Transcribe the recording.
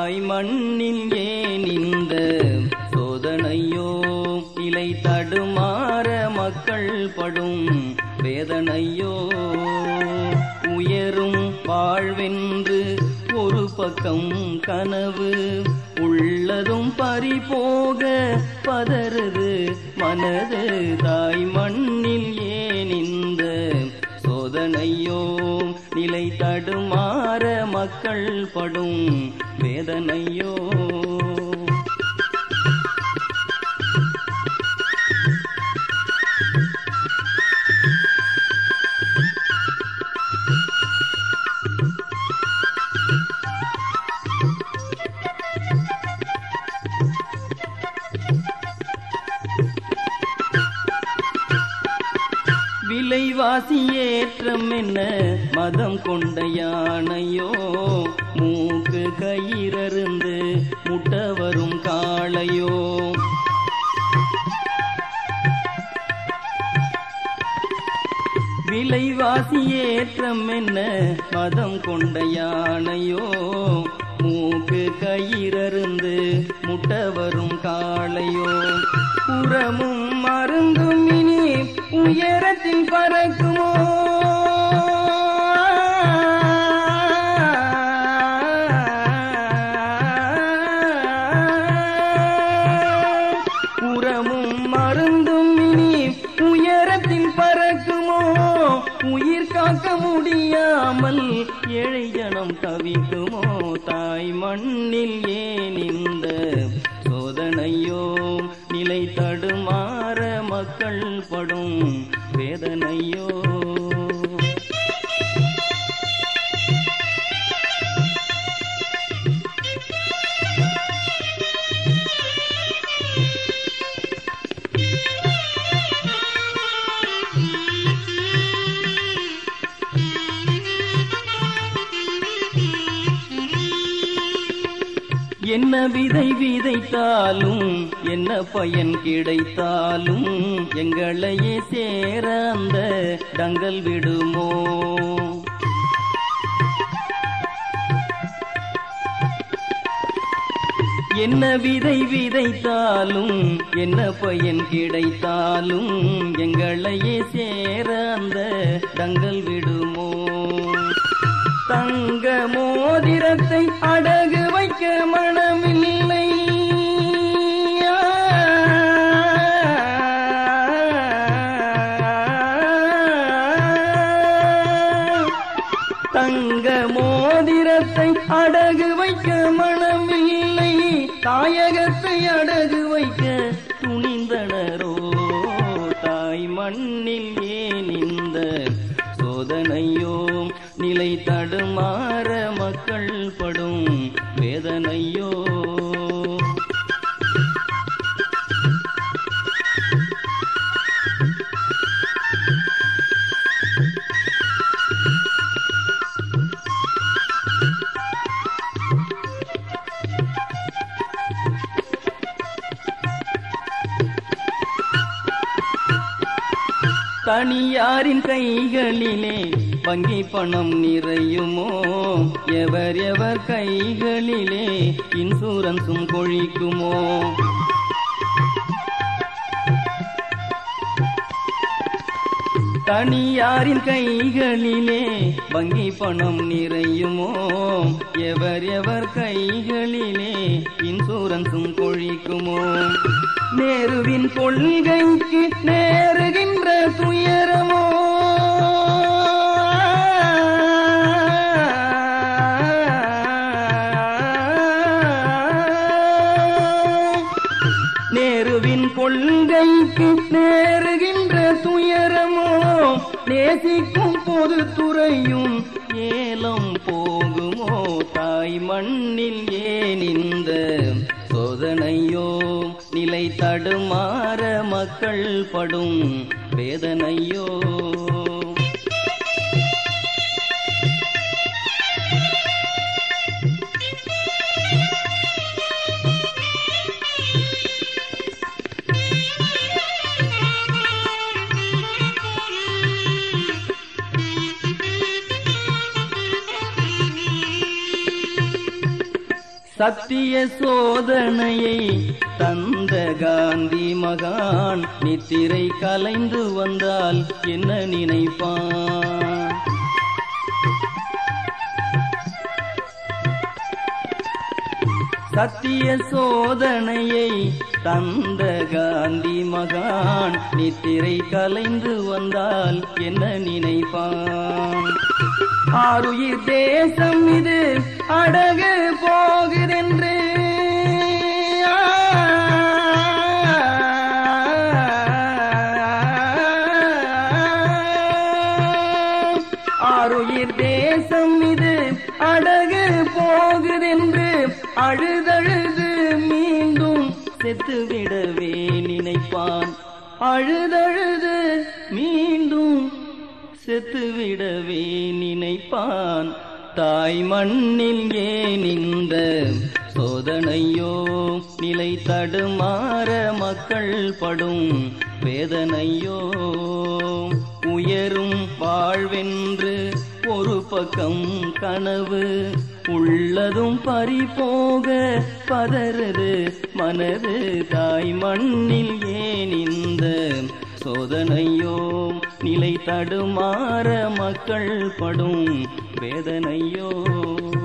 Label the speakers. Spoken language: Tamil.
Speaker 1: தாய் மண்ணில் ஏன் இந்த சோதனையோ நிலை தடுமாற மக்கள் படும் வேதனையோ உயரும் வாழ்வென்று ஒரு பக்கம் கனவு உள்ளதும் பறிபோக பதறுது மனது தாய் மண்ணில் ஏன் இந்த சோதனையோ நிலை தடுமாற மக்கள் படும் வேதனையோ விலைவாசி ஏற்றம் என்ன மதம் கொண்ட யானையோ மூக்கு கயிறருந்து முட்ட வரும் காளையோ விலைவாசி ஏற்றம் என்ன மதம் கொண்ட யானையோ மூக்கு கயிறருந்து முட்ட வரும் காளையோ புறமும் மருந்தும் இனி உயரத்தில் பறக்குமோ புறமும் மருந்தும் இனி உயரத்தில் பறக்குமோ உயிர் காக்க முடியாமல் ஏழை ஜனம் தவிக்குமோ தாய் மண்ணில் ஏன் இந்த சோதனையோ நிலை தடுமாற மக்கள் படும் வேதனையோ என்ன விதை விதைத்தாலும் என்ன பயன் கிடைத்தாலும் எங்களையே சேர அந்த டங்கல் விடுமோ என்ன விதை விதைத்தாலும் என்ன பயன் கிடைத்தாலும் எங்களையே சேர அந்த டங்கல் விடுமோ தங்க மோதிரத்தை அடகு வைக்க மனமில்லை தங்க மோதிரத்தை அடகு வைக்க மனமில்லை தாயகத்தை அடகு வைக்க துணிந்தனரோ தாய் மண்ணில் ஏன் இந்த சோதனையோ நிலை தடுமாற மக்கள் படும் வேதனையோ தனியாரின் கைகளிலே வங்கி பணம் நிறையுமோ எவர் எவர் கைகளிலே இன்சூரன்ஸும் கொழிக்குமோ தனியாரின் கைகளிலே வங்கி பணம் நிறையுமோ எவர் எவர் கைகளிலே இன்சூரன்ஸும் கொழிக்குமோ நேருவின் கொள்கைக்கு நேருகின்ற துயரமோ நேருவின் கொள்கைக்கு நேருகின்ற துயரமோ நேசிக்கும் பொது துறையும் ஏலம் போகுமோ தாய் மண்ணில் ஏன் இந்த சோதனையோ நிலை தடுமாற மக்கள் படும் வேதனையோ சத்திய சோதனையை தந்த காந்தி மகான் நித்திரை கலைந்து வந்தால் என்ன நினைப்பான் சத்திய சோதனையை தந்த காந்தி மகான் நித்திரை கலைந்து வந்தால் என்ன நினைப்பான் ஆருயிர் தேசம் இது அடகு போகுதென்று ஆருயிர் தேசம் இது அடகு போகுதென்று அழுதழுது மீண்டும் செத்துவிடவே நினைப்பான் அழுதழுது மீண்டும் செத்துவிடவே நினைப்பான் தாய் மண்ணில் ஏன் இந்த சோதனையோ நிலை தடுமாற மக்கள் படும் வேதனையோ உயரும் வாழ்வென்று ஒரு பக்கம் கனவு உள்ளதும் பறி போக பதறது மனது தாய் மண்ணில் ஏன் இந்த சோதனையோ நிலை தடுமாற மக்கள் படும் வேதனையோ